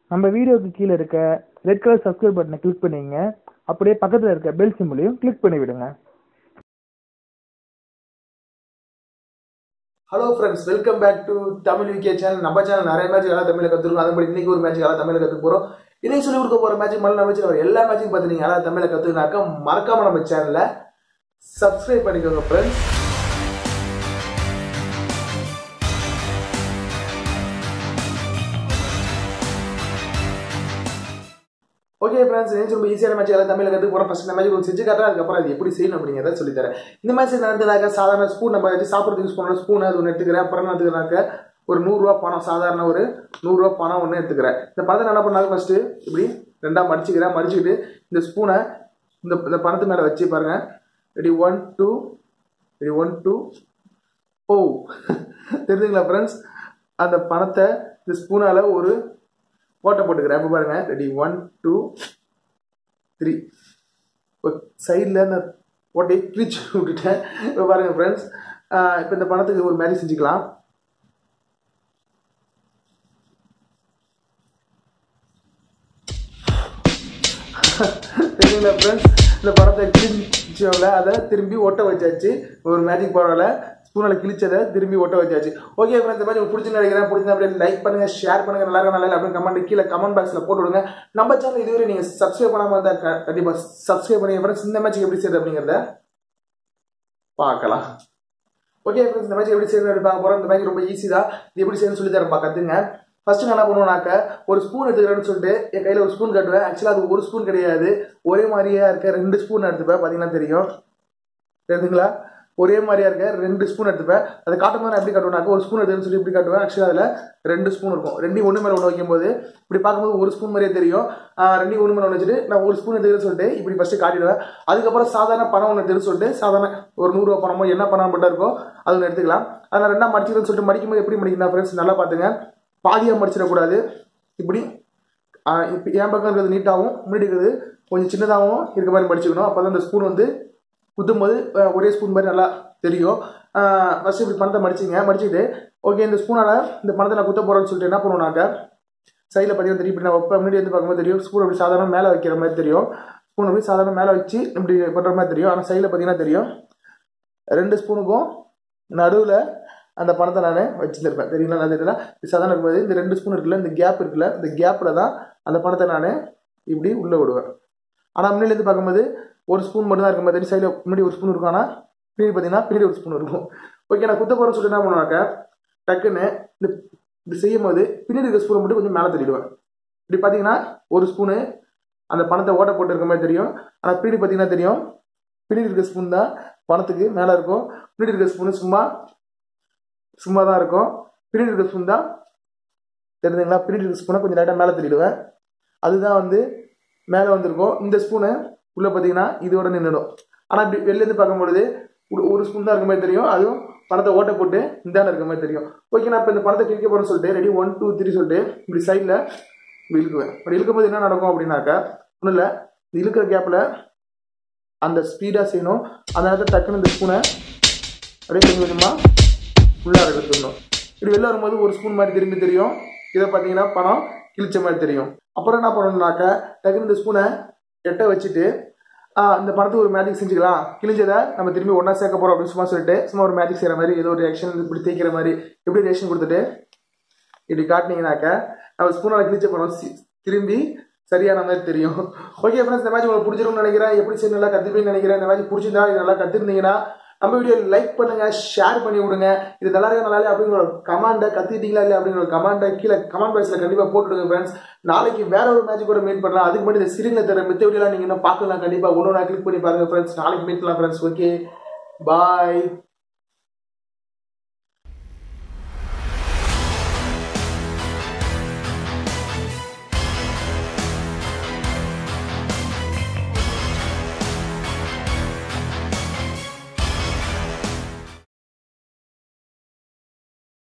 நம்ம வீடியோக்கு கீழே இருக்க ரெட் கலர் சப்ஸ்கிரைப் பட்டனை கிளிக் பண்ணிங்க அப்படியே பக்கத்தில் இருக்க பெல் சிம்பிளையும் கிளிக் பண்ணி விடுங்க hello friends welcome back to Tamil VK channel நம்ம சேனல் நிறைய மேட்ச் எல்லாம் தமிழில் கற்றுருக்கோம் அதன்படி இன்னைக்கு ஒரு மேட்ச் எல்லாம் தமிழில் கற்றுக்க போகிறோம் இன்னைக்கு சொல்லி கொடுக்க போகிற மேட்ச் மல்ல மேட்ச் அவர் எல்லா மேட்சும் பார்த்து நீங்கள் எல்லாம் தமிழில் கற்றுக்கினாக்க மறக்காம நம்ம சேனலை சப்ஸ்கிரைப் பண்ணிக்கோங்க ஃப்ரெண்ட்ஸ் ஓகே ஃப்ரெண்ட்ஸ் நேற்று ரொம்ப ஈஸியான மேட்ச் எல்லாம் தமிழில் கற்றுக்க போகிறோம் ஃபஸ்ட் மேட்ச் ஒரு செஞ்சு காட்டுறேன் அதுக்கப்புறம் அது எப்படி செய்யணும் அப்படிங்கிறத சொல்லித்தரேன் இந்த மேட்ச் நடந்ததாக சாதாரண ஸ்பூன் நம்ம வச்சு சாப்பிட்றது யூஸ் பண்ணணும் ஸ்பூன் அது ஒன்று எடுத்துக்கிறேன் அப்புறம் என்ன எடுத்துக்கிறாக்க ஒரு நூறுரூவா பணம் சாதாரண ஒரு நூறுரூவா பணம் ஒன்று எடுத்துக்கிறேன் இந்த பணத்தை என்ன பண்ணாங்க ஃபஸ்ட்டு இப்படி ரெண்டாக மடிச்சுக்கிறேன் மடிச்சுக்கிட்டு இந்த ஸ்பூனை இந்த இந்த பணத்து மேலே வச்சு பாருங்கள் ready one two ready one two ஓ தெரிஞ்சுங்களா ஃப்ரெண்ட்ஸ் அந்த பணத்தை இந்த ஸ்பூனால் ஒரு ஓட்டை போட்டுக்கிறேன் இப்போ பாருங்கள் ரெடி ஒன் டூ த்ரீ இப்போ சைடில் அந்த ஓட்டையை கிழிச்சு விட்டுட்டேன் இப்போ பாருங்கள் ஃப்ரெண்ட்ஸ் இப்போ இந்த பணத்துக்கு ஒரு மேஜிக் செஞ்சுக்கலாம் தெரியுங்களா ஃப்ரெண்ட்ஸ் இந்த படத்தை கிழிச்சோம்ல அதை திரும்பி ஒட்ட வச்சாச்சு ஒரு மேஜிக் பரவாயில்ல ஸ்பூனில் கிழிச்சதை திரும்பி ஒட்ட வச்சாச்சு ஓகே ஃப்ரெண்ட்ஸ் இந்த மாதிரி உங்களுக்கு பிடிச்சி நினைக்கிறேன் பிடிச்சா அப்படியே லைக் பண்ணுங்க ஷேர் பண்ணுங்க நல்லா இருக்கும் நல்லா இல்லை அப்படின்னு கமெண்ட் கீழே கமெண்ட் பாக்ஸில் போட்டு விடுங்க நம்ம சேனல் இதுவரை நீங்கள் சப்ஸ்கிரைப் பண்ணாமல் இருந்தால் க- கண்டிப்பாக சப்ஸ்கிரைப் பண்ணுங்க ஃப்ரெண்ட்ஸ் இந்த மேட்ச்சுக்கு எப்படி செய்யுது அப்படிங்கிறத பார்க்கலாம் ஓகே ஃப்ரெண்ட்ஸ் இந்த மேட்ச் எப்படி செய்யணும் பார்க்க போகிறோம் இந்த மேட்ச் ரொம்ப ஈஸி தான் இது எப்படி செய்யணும்னு சொல்லி தரேன் கற்றுங்க ஃபர்ஸ்ட் நான் என்ன பண்ணுவேனாக்க ஒரு ஸ்பூன் எடுத்துக்கிறேன்னு சொல்லிட்டு என் கையில் ஒரு ஸ்பூன் கட்டுவேன் ஆக்சுவலாக அது ஒரு ஸ்பூன் கிடையாது ஒரே மாதிரியே இருக்க ரெண்டு ஸ்பூன் எடுத்துப்பேன் பார்த்தீங்கன்னா தெரியும் தெரியுதுங்களா ஒரே மாதிரியா இருக்க ரெண்டு ஸ்பூன் எடுத்துப்பேன் அதை காட்டும் போது நான் எப்படி காட்டுவேனாக்க ஒரு ஸ்பூன் எடுத்துன்னு சொல்லி இப்படி காட்டுவேன் ஆக்சுவலாக அதில் ரெண்டு ஸ்பூன் இருக்கும் ரெண்டையும் ஒன்று மேலே ஒன்று வைக்கும்போது இப்படி பார்க்கும்போது ஒரு ஸ்பூன் மாதிரியே தெரியும் ஆஹ் ரெண்டையும் ஒன்று மேலே ஒன்று வச்சுட்டு நான் ஒரு ஸ்பூன் எடுத்துக்கிறேன்னு சொல்லிட்டு இப்படி ஃபஸ்ட்டு காட்டிடுவேன் அதுக்கப்புறம் சாதாரண பணம் ஒன்று எடுத்துன்னு சொல்லிட்டு சாதாரண ஒரு நூறுரூவா பணமோ என்ன பணம் மட்டும் இருக்கோ அது ஒன்று எடுத்துக்கலாம் அதை நான் ரெண்டாக மடிச்சுக்கிறேன்னு சொல்லிட்டு மடிக்கும்போது எப்படி மடிக்கணும் ஃப்ரெண்ட்ஸ் நல்லா பார்த்துங்க பாதியாக மடிச்சிடக்கூடாது இப்படி ஆஹ் இப்ப என் பக்கம் இருக்கிறது நீட்டாகவும் முன்னாடி இருக்கிறது கொஞ்சம் சின்னதாகவும் இருக்க மாதிரி மடிச்சுக்கணும் அப்போ தான் அந்த ஸ்பூன் வந்து குத்தும் போது ஆஹ் ஒரே ஸ்பூன் மாதிரி நல்லா தெரியும் ஃபஸ்ட்டு இப்படி பணத்தை மடிச்சிங்க மடிச்சுட்டு ஓகே இந்த ஸ்பூனால் இந்த பணத்தை நான் குத்த போகிறேன்னு சொல்லிட்டு என்ன பண்ணுவேனாக்க சைடில் பார்த்தீங்கன்னா தெரியும் இப்படி நான் வைப்பேன் முன்னாடி வந்து பார்க்கும்போது தெரியும் ஸ்பூன் அப்படி சாதாரண மேலே வைக்கிற மாதிரி தெரியும் ஸ்பூன் அப்படி சாதாரண மேலே வச்சு இப்படி பண்ணுற மாதிரி தெரியும் ஆனால் சைடில் பார்த்தீங்கன்னா தெரியும் ரெண்டு ஸ்பூனுக்கும் நடுவில் அந்த பணத்தை நான் வச்சுருப்பேன் தெரியுங்களா நான் தெரியல இது சாதாரண இருக்கும்போது இந்த ரெண்டு ஸ்பூன் இருக்குல்ல இந்த கேப் இருக்குல்ல இந்த கேப்பில் தான் அந்த பணத்தை நான் இப்படி உள்ளே விடுவேன் ஆனால் முன்னிலேருந்து பார்க்கும்போது ஒரு ஸ்பூன் மட்டும் தான் இருக்கும் மாதிரி சைடில் முன்னாடி ஒரு ஸ்பூன் இருக்கும் ஆனால் பின்னாடி பார்த்தீங்கன்னா பின்னாடி ஒரு ஸ்பூன் இருக்கும் ஓகே நான் குத்த போகிறேன்னு சொல்லிட்டு என்ன பண்ணுவாக்க டக்குன்னு இந்த இது செய்யும் போது பின்னாடி இருக்க ஸ்பூனை மட்டும் கொஞ்சம் மேலே தள்ளிடுவேன் இப்படி பார்த்தீங்கன்னா ஒரு ஸ்பூனு அந்த பணத்தை ஓட்ட போட்டு இருக்க மாதிரி தெரியும் ஆனால் பின்னாடி பார்த்தீங்கன்னா தெரியும் பின்னாடி இருக்க ஸ்பூன் தான் பணத்துக்கு மேலே இருக்கும் பின்னாடி இருக்க ஸ்பூனு சும்மா சும்மா தான் இருக்கும் பின்னாடி இருக்க ஸ்பூன் தான் தெரியுதுங்களா பின்னாடி இருக்க ஸ்பூனை கொஞ்சம் லைட்டாக மேலே தள்ளிடுவேன் அதுதான் வந்து மேலே வந்திருக்கும் இந்த ஸ்பூனு உள்ளே பார்த்தீங்கன்னா இதோட நின்றுடும் ஆனால் இப்படி வெளிலேருந்து பார்க்கும்பொழுது ஒரு- ஒரு ஸ்பூன் தான் இருக்க மாதிரி தெரியும் அதுவும் பணத்தை ஓட்ட போட்டு இந்தாண்ட இருக்க மாதிரி தெரியும் ஓகே நான் இப்போ இந்த பணத்தை கிழிக்க போகிறேன்னு சொல்லிட்டு ரெடி ஒன் டூ த்ரீ சொல்லிட்டு இப்படி சைடில் இப்படி இழுக்குவேன் இப்படி இழுக்கும்போது என்ன நடக்கும் அப்படின்னாக்கா ஒன்றும் இல்லை இந்த இழுக்கிற கேப்பில் அந்த ஸ்பீடாக செய்யணும் அந்த நேரத்தில் டக்குன்னு இந்த ஸ்பூனை அப்படியே கொஞ்சம் கொஞ்சமாக உள்ளார எடுத்துடணும் இப்படி வெளில வரும்போது ஒரு ஸ்பூன் மாதிரி திரும்பி தெரியும் இதை பார்த்தீங்கன்னா பணம் கிழிச்ச மாதிரி தெரியும் அப்புறம் என்ன பண்ணணும்னாக்கா டக்குன்னு இந்த ஸ்பூனை எட்ட வச்சுட்டு ஆ, இந்த பணத்துக்கு ஒரு மேஜிக் செஞ்சுக்கலாம் கிழிஞ்சதை நம்ம திரும்பி ஒன்றா சேர்க்க போகிறோம் அப்படின்னு சும்மா சொல்லிட்டு சும்மா ஒரு மேஜிக் செய்கிற மாதிரி ஏதோ ஒரு ரியாக்ஷன் இப்படி தேய்க்கிற மாதிரி எப்படி ரியாக்ஷன் கொடுத்துட்டு இப்படி காட்டினீங்கனாக்கா நம்ம ஸ்பூனால் கிழிச்ச பணம் சி- திரும்பி சரியான மாதிரி தெரியும் ஓகே ஃப்ரெண்ட்ஸ் இந்த மேட்ச் உங்களுக்கு பிடிச்சிருக்கும்னு நினைக்கிறேன் எப்படி செய்ய நல்லா கற்றுப்பீங்கன்னு நினைக்கிறேன் இந்த மேட்ச் பிடிச்சிருந்தா இது நல்லா கற்றுருந்தீங்கன்னா நம்ம வீடியோ லைக் பண்ணுங்க ஷேர் பண்ணி விடுங்க இது நல்லா இருக்கா நல்லா இல்லையா அப்படிங்கிற ஒரு கமாண்டை கத்துக்கிட்டீங்களா இல்லையா அப்படிங்கிற ஒரு கமாண்டை கீழே கமெண்ட் பாக்ஸில் கண்டிப்பாக போட்டுடுங்க ஃப்ரெண்ட்ஸ் நாளைக்கு வேற ஒரு மேட்ச் கூட மீட் பண்ணலாம் அதுக்கு முன்னாடி இந்த ஸ்க்ரீனில் தர மித்த வீடியோலாம் நீங்கள் இன்னும் பார்க்கலாம் கண்டிப்பாக ஒன்று நான் கிளிக் பண்ணி பாருங்க ஃப்ரெண்ட்ஸ் நாளைக்கு மீட் பண்ணலாம் ஃப்ரெண்ட்ஸ் ஓகே பாய்